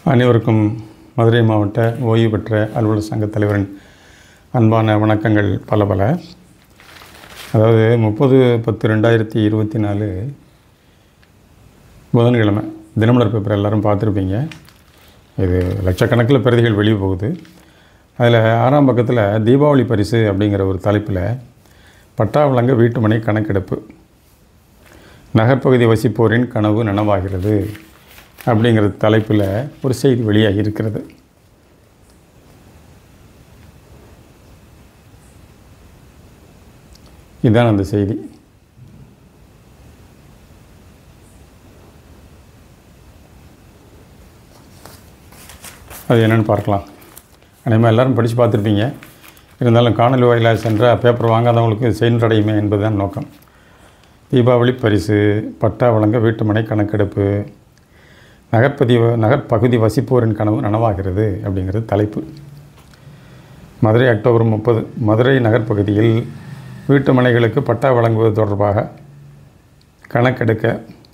அனைவருக்கும் மதுரை மாவட்ட ஓய்வு பெற்ற அலுவலர் சங்க தலைவரின் அன்பான வணக்கங்கள் பல பல அதாவது முப்பது பத்து ரெண்டாயிரத்தி இருபத்தி நாலு புதன்கிழமை தினமலர் பேப்பர் எல்லாரும் பார்த்துருப்பீங்க இது லட்சக்கணக்கில் பிரதிகள் வெளியே போகுது அதில் ஆறாம் பக்கத்தில் தீபாவளி பரிசு அப்படிங்கிற ஒரு தலைப்பில் பட்டா வழங்க வீட்டுமனை கணக்கெடுப்பு நகர்ப்பகுதி வசிப்போரின் கனவு நனவாகிறது அப்படிங்கிற தலைப்பில் ஒரு செய்தி வெளியாகி இருக்கிறது இதுதான் அந்த செய்தி அது என்னென்னு பார்க்கலாம் அனைமா எல்லாரும் படித்து பார்த்துருப்பீங்க இருந்தாலும் காணொலி வாயிலாக சென்ற பேப்பர் வாங்காதவங்களுக்கு சென்றடையுமே என்பதுதான் நோக்கம் தீபாவளி பரிசு பட்டா வழங்க வீட்டுமனை கணக்கெடுப்பு நகர்ப்பதி நகர்ப்பகுதி வசிப்போரின் கனவு நனவாகிறது அப்படிங்கிறது தலைப்பு மதுரை அக்டோபர் முப்பது மதுரை நகர்ப்பகுதியில் வீட்டு மனைகளுக்கு பட்டா வழங்குவது தொடர்பாக கணக்கெடுக்க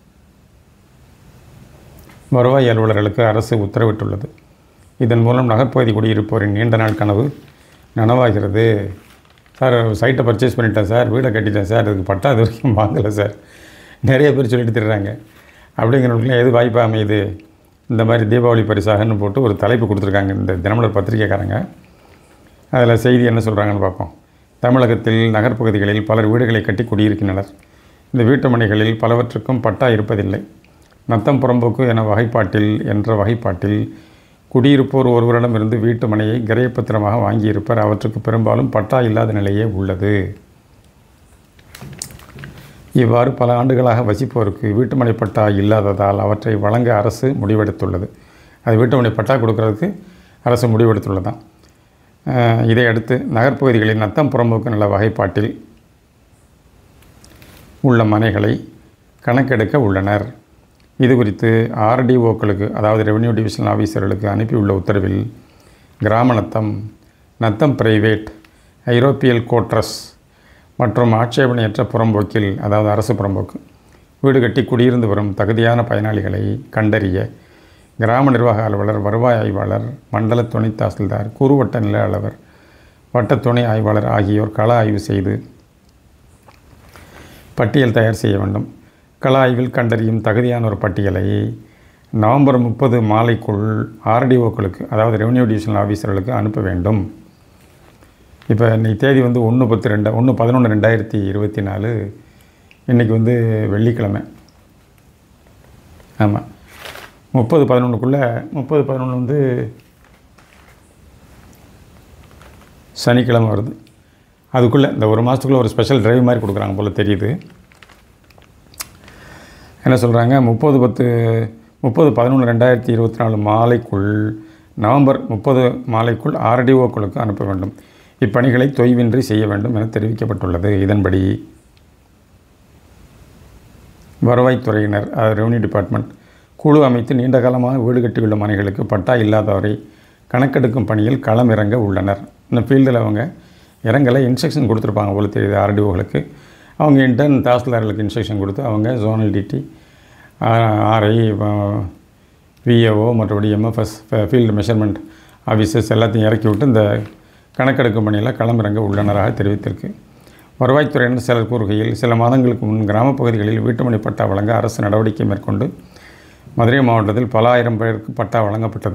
வருவாய் அலுவலர்களுக்கு அரசு உத்தரவிட்டுள்ளது இதன் மூலம் நகர்ப்பகுதி குடியிருப்போரின் நீண்ட நாள் கனவு நனவாகிறது சார் சைட்டை பர்ச்சேஸ் பண்ணிட்டேன் சார் வீடை கட்டிட்டேன் சார் இதுக்கு பட்டா இது வரைக்கும் வாங்கலை சார் நிறைய பேர் சொல்லிட்டு திடுறாங்க அப்படிங்கிறவங்களுக்குலாம் எது வாய்ப்பாக அமையுது இந்த மாதிரி தீபாவளி பரிசாகன்னு போட்டு ஒரு தலைப்பு கொடுத்துருக்காங்க இந்த தினமலர் பத்திரிக்கைக்காரங்க அதில் செய்தி என்ன சொல்கிறாங்கன்னு பார்ப்போம் தமிழகத்தில் நகர்ப்பகுதிகளில் பலர் வீடுகளை கட்டி குடியிருக்கின்றனர் இந்த வீட்டு மனைகளில் பலவற்றுக்கும் பட்டா இருப்பதில்லை நத்தம் புறம்போக்கு என வகைப்பாட்டில் என்ற வகைப்பாட்டில் குடியிருப்போர் ஒருவரிடமிருந்து வீட்டு மனையை கிரையப்பத்திரமாக வாங்கியிருப்பர் அவற்றுக்கு பெரும்பாலும் பட்டா இல்லாத நிலையே உள்ளது இவ்வாறு பல ஆண்டுகளாக வசிப்போருக்கு வீட்டுமனை பட்டா இல்லாததால் அவற்றை வழங்க அரசு முடிவெடுத்துள்ளது அது வீட்டுமனை பட்டா கொடுக்கறதுக்கு அரசு முடிவெடுத்துள்ளதான் அஹ் இதையடுத்து நகர்ப்பகுதிகளில் நத்தம் புறம்போக்கு நல வகைப்பாட்டில் உள்ள மனைகளை கணக்கெடுக்க உள்ளனர் இது குறித்து ஆர்டிஓக்களுக்கு அதாவது ரெவென்யூ டிவிஷன் ஆஃபீஸர்களுக்கு அனுப்பியுள்ள உத்தரவில் கிராம நத்தம் நத்தம் பிரைவேட் ஐரோப்பியல் கோட்ரஸ் மற்றும் ஆட்சேபனையற்ற புறம்போக்கில் அதாவது அரசு புறம்போக்கு வீடு கட்டி குடியிருந்து வரும் தகுதியான பயனாளிகளை கண்டறிய கிராம நிர்வாக அலுவலர் வருவாய் ஆய்வாளர் மண்டல துணை தாசில்தார் குறுவட்ட நில அலுவலர் வட்ட துணை ஆய்வாளர் ஆகியோர் கள ஆய்வு செய்து பட்டியல் தயார் செய்ய வேண்டும் கள ஆய்வில் கண்டறியும் தகுதியான ஒரு பட்டியலை நவம்பர் முப்பது மாலைக்குள் ஆர்டிஓக்களுக்கு அதாவது ரெவென்யூ டிவிஷனல் ஆஃபீஸர்களுக்கு அனுப்ப வேண்டும் இப்போ இன்னைக்கு தேதி வந்து ஒன்று பத்து ரெண்டா ஒன்று பதினொன்று ரெண்டாயிரத்தி இருபத்தி நாலு இன்றைக்கி வந்து வெள்ளிக்கிழமை ஆமாம் முப்பது பதினொன்றுக்குள்ளே முப்பது பதினொன்று வந்து சனிக்கிழமை வருது அதுக்குள்ளே இந்த ஒரு மாதத்துக்குள்ளே ஒரு ஸ்பெஷல் டிரைவ் மாதிரி கொடுக்குறாங்க போல் தெரியுது என்ன சொல்கிறாங்க முப்பது பத்து முப்பது பதினொன்று ரெண்டாயிரத்தி இருபத்தி நாலு மாலைக்குள் நவம்பர் முப்பது மாலைக்குள் ஆர்டிஓக்களுக்கு அனுப்ப வேண்டும் இப்பணிகளை தொய்வின்றி செய்ய வேண்டும் என தெரிவிக்கப்பட்டுள்ளது இதன்படி வருவாய்த்துறையினர் அதாவது ரெவன்யூ டிபார்ட்மெண்ட் குழு அமைத்து நீண்ட காலமாக வீடு கட்டியுள்ள மனைகளுக்கு பட்டா இல்லாதவரை கணக்கெடுக்கும் பணியில் களம் இறங்க உள்ளனர் இந்த ஃபீல்டில் அவங்க இறங்கலை இன்ஸ்ட்ரக்ஷன் கொடுத்துருப்பாங்க போல தெரியுது ஆர்டிஓகளுக்கு அவங்க இன்டர்ன் தாசில்தார்களுக்கு இன்ஸ்ட்ரக்ஷன் கொடுத்து அவங்க ஜோனல் டிடி ஆர்ஐ விஏஓ மற்றபடி எம்எஃப்எஸ் ஃபீல்டு மெஷர்மெண்ட் ஆஃபீஸர்ஸ் எல்லாத்தையும் இறக்கி விட்டு இந்த கணக்கெடுக்கும் பணியில் களமிறங்க உள்ளனராக தெரிவித்திருக்கு வருவாய்த்துறையினர் சிலர் கூறுகையில் சில மாதங்களுக்கு முன் கிராமப்பகுதிகளில் வீட்டுமனை பட்டா வழங்க அரசு நடவடிக்கை மேற்கொண்டு மதுரை மாவட்டத்தில் பல ஆயிரம் பேருக்கு பட்டா வழங்கப்பட்டது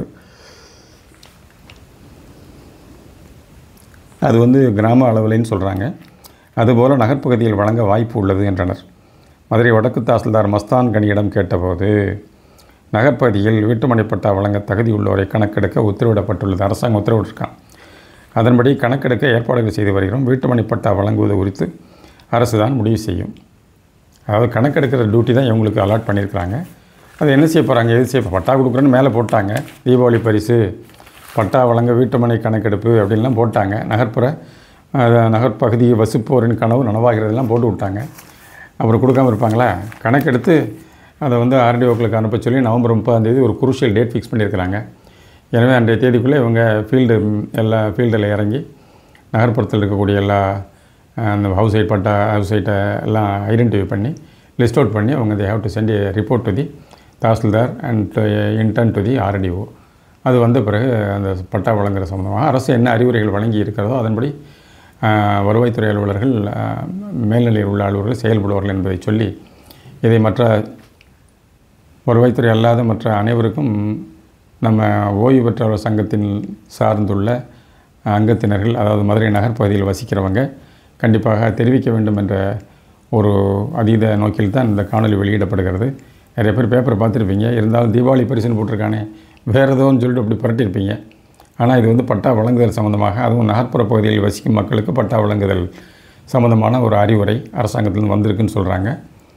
அது வந்து கிராம அளவில்னு சொல்கிறாங்க அதுபோல் நகர்ப்பகுதியில் வழங்க வாய்ப்பு உள்ளது என்றனர் மதுரை வடக்கு தாசில்தார் மஸ்தான் கனியிடம் கேட்டபோது நகர்ப்பகுதியில் வீட்டுமனை பட்டா வழங்க தகுதியுள்ளோரை கணக்கெடுக்க உத்தரவிடப்பட்டுள்ளது அரசாங்கம் உத்தரவிட்டிருக்கான் அதன்படி கணக்கெடுக்க ஏற்பாடுகள் செய்து வருகிறோம் வீட்டுமனை பட்டா வழங்குவது குறித்து அரசு தான் முடிவு செய்யும் அதாவது கணக்கெடுக்கிற டியூட்டி தான் இவங்களுக்கு அலாட் பண்ணியிருக்கிறாங்க அது என்ன செய்ய போகிறாங்க எது செய்ய பட்டா கொடுக்குறேன்னு மேலே போட்டாங்க தீபாவளி பரிசு பட்டா வழங்க வீட்டுமனை கணக்கெடுப்பு அப்படின்லாம் போட்டாங்க நகர்ப்புற அஹ், நகர்ப்பகுதி வசிப்போரின் கனவு நனவாகிறதெல்லாம் போட்டு விட்டாங்க அப்புறம் கொடுக்காம இருப்பாங்களா கணக்கெடுத்து அதை வந்து ஆர்டிஓக்களுக்கு அனுப்ப சொல்லி நவம்பர் முப்பதாம் தேதி ஒரு குருஷியல் டேட் ஃபிக்ஸ் பண்ணியிருக்கிறாங்க எனவே அன்றைய தேதிக்குள்ளே இவங்க ஃபீல்டு எல்லா ஃபீல்டில் இறங்கி நகர்ப்புறத்தில் இருக்கக்கூடிய எல்லா அஹ், அந்த ஹவுஸ் சைட் பட்டா ஹவுஸ் சைட்டை எல்லாம் ஐடென்டிஃபை பண்ணி லிஸ்ட் அவுட் பண்ணி அவங்க they have to send report to the Tahsildar and in turn to the RDO அது வந்த பிறகு அந்த பட்டா வழங்குற சம்மந்தமாக அரசு என்ன அறிவுரைகள் வழங்கி இருக்கிறதோ அதன்படி ஆஹ், வருவாய்த்துறை அலுவலர்கள் ஆஹ், மேல்நிலையில் உள்ள அலுவலர்கள் செயல்படுவார்கள் என்பதை சொல்லி இதை மற்ற வருவாய்த்துறை அல்லாத மற்ற அனைவருக்கும் நம்ம ஓய்வு பெற்றவர் சங்கத்தின் சார்ந்துள்ள அங்கத்தினர்கள் அதாவது மதுரை நகர் பகுதியில் வசிக்கிறவங்க கண்டிப்பாக தெரிவிக்க வேண்டும் என்ற ஒரு அதீத நோக்கில் தான் இந்த காணொலி வெளியிடப்படுகிறது நிறைய பேர் பேப்பரை பார்த்துருப்பீங்க இருந்தாலும் தீபாவளி பரிசுன்னு போட்டிருக்கானே வேறு ஏதோன்னு சொல்லிட்டு அப்படி புரட்டியிருப்பீங்க ஆனால் இது வந்து பட்டா வழங்குதல் சம்மந்தமாக அதுவும் நகர்ப்புற பகுதியில் வசிக்கும் மக்களுக்கு பட்டா வழங்குதல் சம்மந்தமான ஒரு அறிவுரை அரசாங்கத்திலிருந்து வந்திருக்குன்னு சொல்கிறாங்க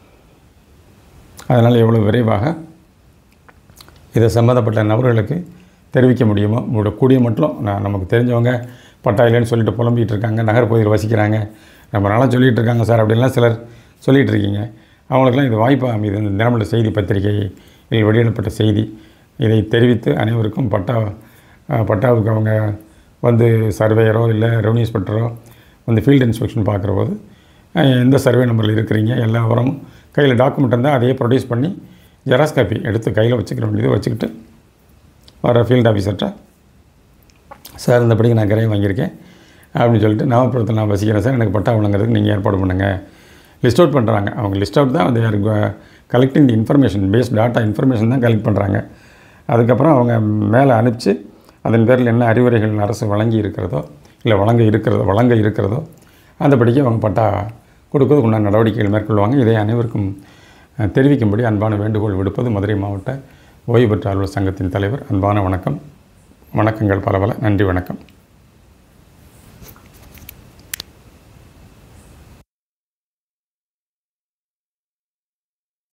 அதனால் எவ்வளோ விரைவாக இதை சம்மந்தப்பட்ட நபர்களுக்கு தெரிவிக்க முடியுமோ உங்களோட கூடிய மட்டும் நான் நமக்கு தெரிஞ்சவங்க பட்டா இல்லைன்னு சொல்லிட்டு புலம்பிகிட்டு இருக்காங்க நகர்ப்பகுதியில் வசிக்கிறாங்க ரொம்ப நாளாக சொல்லிகிட்டு இருக்காங்க சார் அப்படின்லாம் சிலர் சொல்லிகிட்டு இருக்கீங்க அவங்களுக்கெல்லாம் இது வாய்ப்பாக அமைது இந்த தினமல செய்தி பத்திரிகையில் வெளியிடப்பட்ட செய்தி இதை தெரிவித்து அனைவருக்கும் பட்டா அஹ், பட்டாவுக்கு அவங்க வந்து சர்வேயரோ இல்லை ரெவன்யூ இன்ஸ்பெக்டரோ வந்து ஃபீல்டு இன்ஸ்பெக்ஷன் பார்க்குற போது அஹ், எந்த சர்வே நம்பரில் இருக்கிறீங்க எல்லா விவரமும் கையில் டாக்குமெண்ட் இருந்தால் அதையே ப்ரொடியூஸ் பண்ணி ஜெராக்ஸ் காப்பி எடுத்து கையில் வச்சுக்கிற வேண்டியது வச்சுக்கிட்டு வர ஃபீல்டு ஆஃபீஸர்கிட்ட சார் இந்தபடிக்கு நான் கிரையை வாங்கியிருக்கேன் அப்படின்னு சொல்லிட்டு நாகப்பட்டினத்தில் நான் வசிக்கிறேன் சார் எனக்கு பட்டா வழங்குறதுக்கு நீங்கள் ஏற்பாடு பண்ணுங்கள் லிஸ்ட் அவுட் பண்ணுறாங்க அவங்க லிஸ்ட் அவுட் தான் வந்து collecting the information based data information தான் கலெக்ட் பண்ணுறாங்க அதுக்கப்புறம் அவங்க மேலே அனுப்பிச்சு அதன் பேரில் என்ன அறிவுரைகள் அரசு வழங்கி இருக்கிறதோ இல்லை வழங்க இருக்கிறதோ வழங்க இருக்கிறதோ அந்தபடிக்கு அவங்க பட்டா கொடுப்பதுக்கு உண்டான நடவடிக்கைகள் மேற்கொள்வாங்க இதை அனைவருக்கும் அஹ், தெரிவிக்கும்படி அன்பான வேண்டுகோள் விடுப்பது மதுரை மாவட்ட ஓய்வு பெற்ற அலுவலர் சங்கத்தின் தலைவர் அன்பான வணக்கம் வணக்கங்கள் பல பல நன்றி வணக்கம்